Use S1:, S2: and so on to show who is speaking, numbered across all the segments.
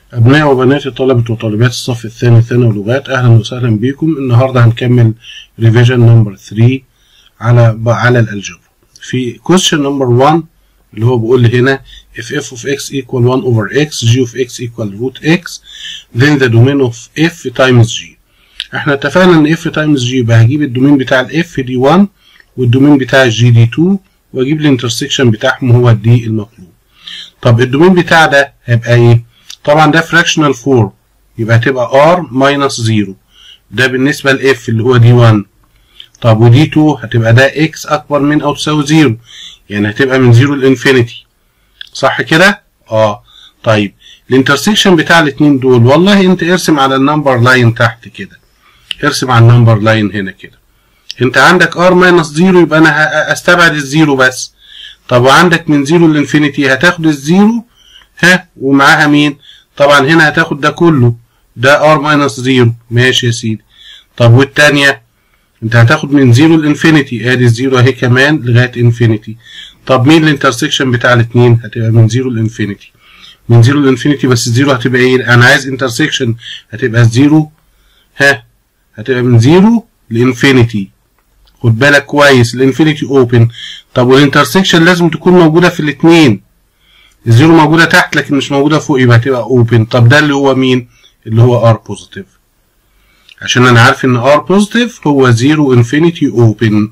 S1: أبناء وبنات طلبة وطالبات الصف الثاني ثانوي لغات أهلا وسهلا بكم النهاردة هنكمل ريفيجن نمبر 3 على على الألجبر في question نمبر 1 اللي هو بيقول لي هنا if f of x equal 1 over x g of x equal root x then the domain of f times g احنا اتفقنا ان f times g يبقى هجيب الدومين بتاع ال f دي 1 والدومين بتاع الجي دي 2 واجيب الانترسكشن بتاعهم هو الدي المطلوب طب الدومين بتاع ده هيبقى ايه طبعا ده فراكشنال فورم يبقى هتبقى r ماينس 0 ده بالنسبة ل f اللي هو دي 1 طب ودي 2 هتبقى ده x أكبر من أو تساوي 0 يعني هتبقى من 0 لإنفينيتي صح كده؟ اه طيب الانترسكشن بتاع الاتنين دول والله انت ارسم على النمبر لاين تحت كده ارسم على النمبر لاين هنا كده انت عندك r ماينس 0 يبقى انا استبعد الزيرو بس طب وعندك من 0 لإنفينيتي هتاخد الزيرو ها ومعاها مين؟ طبعا هنا هتاخد ده كله ده r ماينس 0 ماشي يا سيدي طب والتانية انت هتاخد من 0 لانفينيتي ادي الزيرو اهي كمان لغايه انفينيتي طب مين الانترسكشن بتاع الاثنين هتبقى من 0 لانفينيتي من 0 لانفينيتي بس الزيرو هتبقى ايه انا عايز انترسكشن هتبقى الزيرو ها هتبقى من 0 لانفينيتي خد بالك كويس الانفينيتي اوبن طب والانترسكشن لازم تكون موجوده في الاثنين الزيرو موجوده تحت لكن مش موجوده فوق يبقى هتبقى اوبن طب ده اللي هو مين اللي هو ار بوزيتيف عشان انا عارف ان ار بوزيتيف هو زيرو انفينيتي اوبن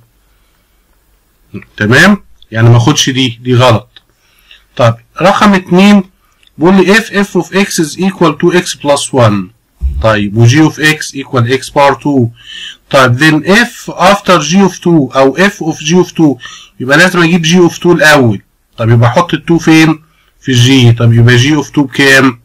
S1: تمام يعني ما اخدش دي دي غلط طب رقم اتنين بيقول لي if f of x is equal to x plus 1 طيب و g of x equal x bar 2 طيب then f after g of 2 او f of g of 2 يبقى لازم اجيب g of 2 الاول طب يبقى احط ال 2 فين في الجي طب يبقى g of 2 بكام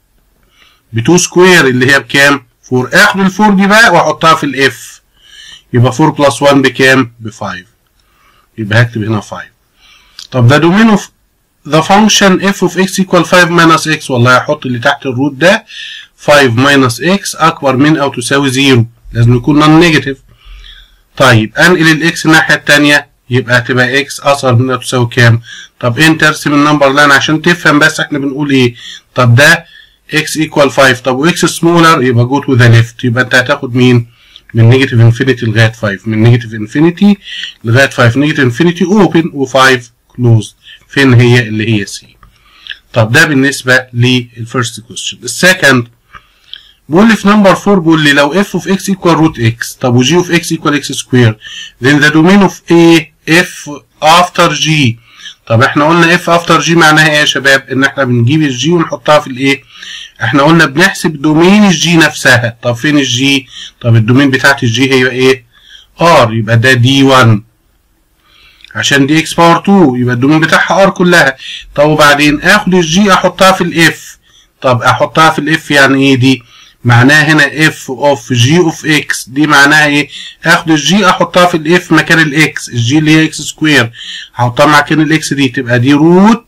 S1: ب 2 سكوير اللي هي بكام 4 اخد ال 4 دي بقى واحطها في الاف يبقى 4 بلس 1 بكام ب 5 يبقى هكتب هنا 5 طب ده دومين اوف the function f of x equal 5 minus x والله هحط اللي تحت الروت ده 5 minus x اكبر من او تساوي 0 لازم يكون نون نيجاتيف طيب انقل الاكس الناحيه الثانيه يبقى هتبقى x اصغر من او تساوي كام طب انت ارسم النمبر لاين عشان تفهم بس احنا بنقول ايه طب ده x equal 5 طب و x smaller يبقى go to the left يبقى انت هتاخد مين من نيجاتيف انفينيتي لغايه 5 من نيجاتيف انفينيتي لغايه 5 نيجاتيف انفينيتي اوبن و5 كلوزد فين هي اللي هي سي طب ده بالنسبه للفيرست كويستشن السكند بيقول لي في نمبر 4 بيقول لي لو f of x equal root x طب و g of x equal x square then the domain of a f after g طب احنا قلنا اف افتر جي معناها ايه يا شباب ان احنا بنجيب الجي ونحطها في الايه احنا قلنا بنحسب دومين الجي نفسها طب فين الجي طب الدومين بتاعت الجي هي ايه ار يبقى ده دي 1 عشان دي اكس باور 2 يبقى الدومين بتاعها ار كلها طب وبعدين اخد الجي احطها في الاف طب احطها في الاف يعني ايه دي معناها هنا اف اوف جي اوف اكس دي معناها ايه اخد الجي احطها في الاف مكان الاكس الجي اللي هي اكس سكوير هحطها مكان الاكس دي تبقى دي روت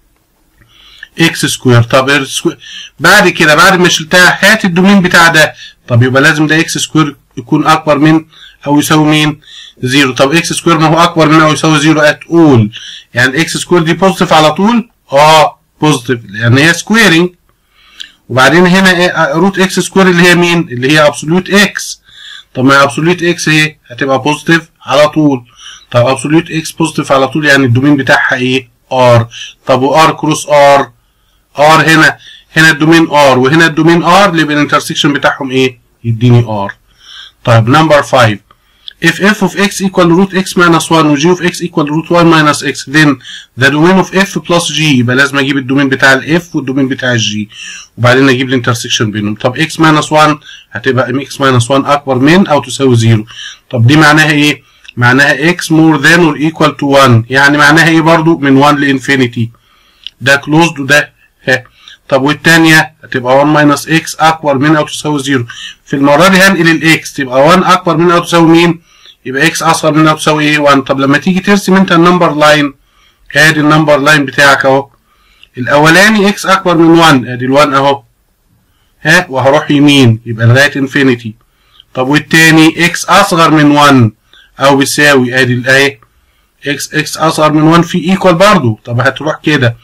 S1: اكس سكوير طب بعد كده بعد ما شلتها هات الدومين بتاع ده طب يبقى لازم ده اكس سكوير يكون اكبر من او يساوي مين زيرو طب اكس سكوير ما هو اكبر من او يساوي زيرو اتقول يعني اكس سكوير دي بوزيتيف على طول اه بوزيتيف لان هي سكويرنج وبعدين هنا ايه روت اكس سكوير اللي هي مين اللي هي ابسوليوت اكس طب ما ابسوليوت اكس ايه هتبقى بوزيتيف على طول طب ابسوليوت اكس بوزيتيف على طول يعني الدومين بتاعها ايه ار طب وار كروس ار ار هنا هنا الدومين ار وهنا الدومين ار اللي يبقى الانترسكشن بتاعهم ايه يديني ار طيب نمبر 5 if f of x equal root x minus 1 و g of x equal root 1 minus x then the domain of f plus g يبقى لازم اجيب الدومين بتاع ال f والدومين بتاع ال g وبعدين اجيب الانترسكشن بينهم طب x minus 1 هتبقى x minus 1 اكبر من او تساوي 0 طب دي معناها ايه معناها x more than or equal to 1 يعني معناها ايه برضو من 1 لانفينيتي ده closed وده ها طب والتانية هتبقى 1 ماينس اكس اكبر من او تساوي 0 في المرة دي هنقل الاكس تبقى 1 اكبر من او تساوي مين؟ يبقى اكس اصغر من او تساوي ايه 1 طب لما تيجي ترسم انت النمبر لاين ادي النمبر لاين بتاعك اهو الاولاني اكس اكبر من 1 ادي ال1 اهو ها وهروح يمين يبقى لغايه انفينيتي طب والتاني اكس اصغر من 1 او بيساوي ادي الايه اكس اكس اصغر من 1 في ايكوال برضو طب هتروح كده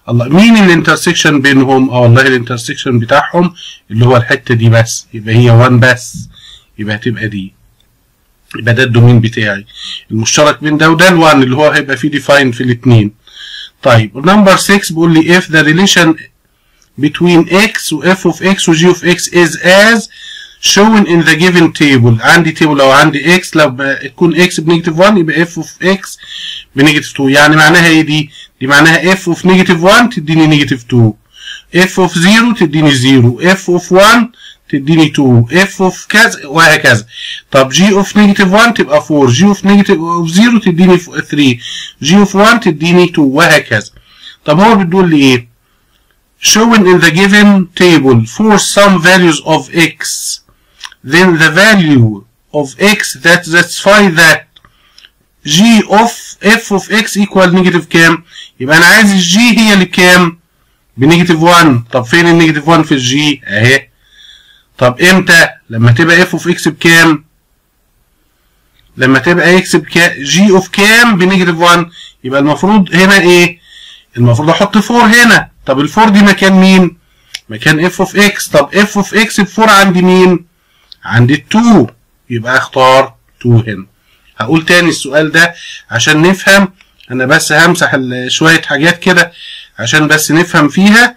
S1: الله مين الانترسكشن بينهم اه والله الانترسكشن بتاعهم اللي هو الحته دي بس يبقى هي 1 بس يبقى هتبقى دي يبقى ده الدومين بتاعي المشترك بين ده وده ال1 اللي هو هيبقى فيه ديفاين في الاثنين طيب نمبر 6 بيقول لي if the relation between x و f of x و g of x is as shown in the given table عندي تيبل لو عندي x لما تكون x بنيجاتيف 1 يبقى f of x بنيجاتيف 2 يعني معناها ايه دي؟ دي معناها f of نيجاتيف 1 تديني نيجاتيف 2 f of 0 تديني 0 f of 1 تديني 2 f of كذا وهكذا طب g of نيجاتيف 1 تبقى 4 g of نيجاتيف 0 تديني 3 g of 1 تديني 2 وهكذا طب هو بتقول لي ايه shown in the given table for some values of x then the value of x that satisfy that g of f of x equal negative كام يبقى انا عايز الجي هي اللي بكام بنيجاتيف 1 طب فين النيجاتيف 1 في الجي اهي طب امتى لما تبقى اف اوف اكس بكام لما تبقى اكس بكام جي اوف كام بنيجاتيف 1 يبقى المفروض هنا ايه المفروض احط 4 هنا طب ال 4 دي مكان مين مكان اف اوف اكس طب اف اوف اكس ب 4 عندي مين عندي 2 يبقى اختار 2 هنا هقول تاني السؤال ده عشان نفهم انا بس همسح شويه حاجات كده عشان بس نفهم فيها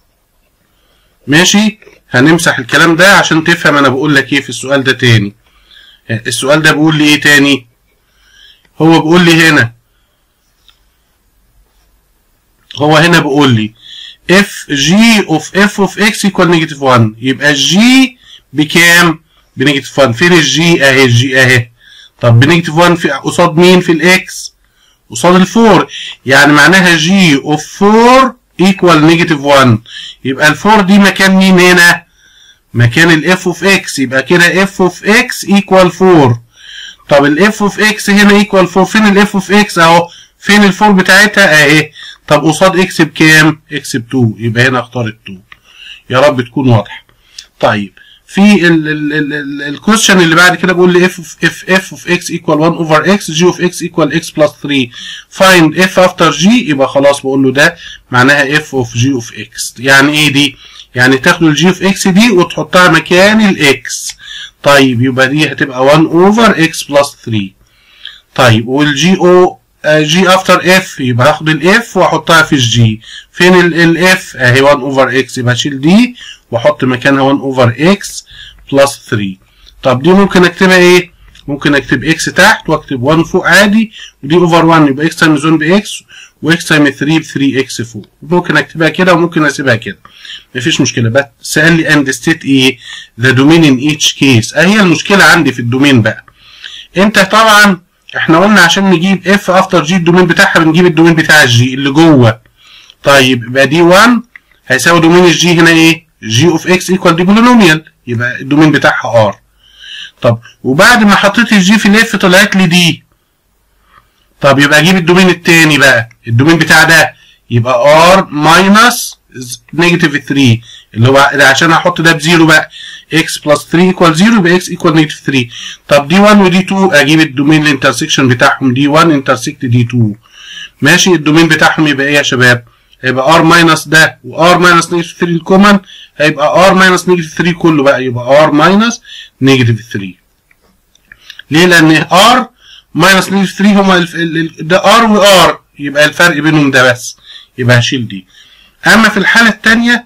S1: ماشي هنمسح الكلام ده عشان تفهم انا بقول لك ايه في السؤال ده تاني السؤال ده بيقول لي ايه تاني هو بيقول لي هنا هو هنا بيقول لي اف جي اوف اف اوف اكس ايكوال نيجاتيف 1 يبقى الجي بكام بنيجاتيف 1 فين الجي اهي الجي اهي طب بنيجاتيف 1 في قصاد مين في الاكس قصاد الفور يعني معناها جي اوف 4 ايكوال نيجاتيف 1 يبقى الفور دي مكان مين هنا مكان الاف اوف اكس يبقى كده اف اوف اكس ايكوال 4 طب الاف اوف اكس هنا ايكوال 4 فين الاف اوف اكس اهو فين الفور بتاعتها اهي طب قصاد اكس بكام اكس ب 2 يبقى هنا اختار ال 2 يا رب تكون واضحه طيب في الكويشن اللي بعد كده بيقول لي اف اف اف اوف اكس ايكوال 1 اوفر اكس جي اوف اكس ايكوال اكس بلس 3 فايند اف افتر جي يبقى خلاص بقول له ده معناها اف اوف جي اوف اكس يعني ايه دي يعني تاخدوا الجي اوف اكس دي وتحطها مكان الاكس طيب يبقى دي هتبقى 1 اوفر اكس بلس 3 طيب والجي او جي افتر اف يبقى هاخد الاف واحطها في الجي فين الاف اهي 1 اوفر اكس يبقى اشيل دي واحط مكانها 1 اوفر اكس بلس 3 طب دي ممكن اكتبها ايه ممكن اكتب اكس تحت واكتب 1 فوق عادي ودي اوفر 1 يبقى اكس تايمز 1 باكس واكس تايم 3 ب 3 اكس فوق ممكن اكتبها كده وممكن اسيبها كده مفيش مشكله بس سال لي اند ستيت ايه ذا دومين ان ايتش كيس اهي المشكله عندي في الدومين بقى انت طبعا احنا قلنا عشان نجيب اف افتر جي الدومين بتاعها بنجيب الدومين بتاع الجي اللي جوه طيب يبقى دي 1 هيساوي دومين الجي هنا ايه جي اوف اكس ايكوال دي بولينوميال يبقى الدومين بتاعها ار طب وبعد ما حطيت الجي في الاف طلعت لي دي طب يبقى اجيب الدومين التاني بقى الدومين بتاع ده يبقى ار ماينس نيجاتيف 3 اللي هو ده عشان احط ده بزيرو بقى x بلس 3 ايكوال 0 يبقى x ايكوال نيجاتيف 3 طب دي 1 ودي 2 اجيب الدومين الانترسكشن بتاعهم دي 1 انترسكت دي 2 ماشي الدومين بتاعهم يبقى ايه يا شباب هيبقى r ماينس ده و r ماينس نيجاتيف 3 الكومن هيبقى r ماينس نيجاتيف 3 كله بقى يبقى r ماينس نيجاتيف 3 ليه لان r ماينس نيجاتيف 3 هما ده r و r يبقى الفرق بينهم ده بس يبقى هشيل دي اما في الحاله الثانيه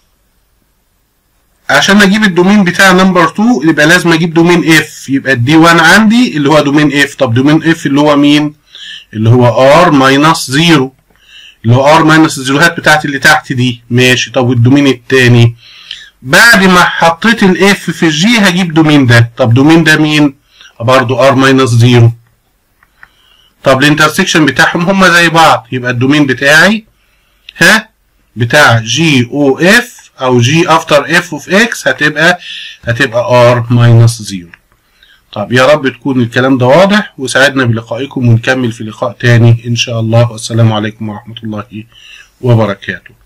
S1: عشان اجيب الدومين بتاع نمبر 2 يبقى لازم اجيب دومين اف يبقى الدي 1 عندي اللي هو دومين اف طب دومين اف اللي هو مين اللي هو ار ماينس 0 اللي هو ار ماينس الزيروهات بتاعتي اللي تحت دي ماشي طب والدومين التاني بعد ما حطيت الاف في الجي هجيب دومين ده طب دومين ده مين برضه ار ماينس 0 طب الانترسكشن بتاعهم هما زي بعض يبقى الدومين بتاعي ها بتاع جي او اف او جي افتر اف اوف اكس هتبقى هتبقى ار ماينس 0 طب يا رب تكون الكلام ده واضح وسعدنا بلقائكم ونكمل في لقاء تاني ان شاء الله والسلام عليكم ورحمة الله وبركاته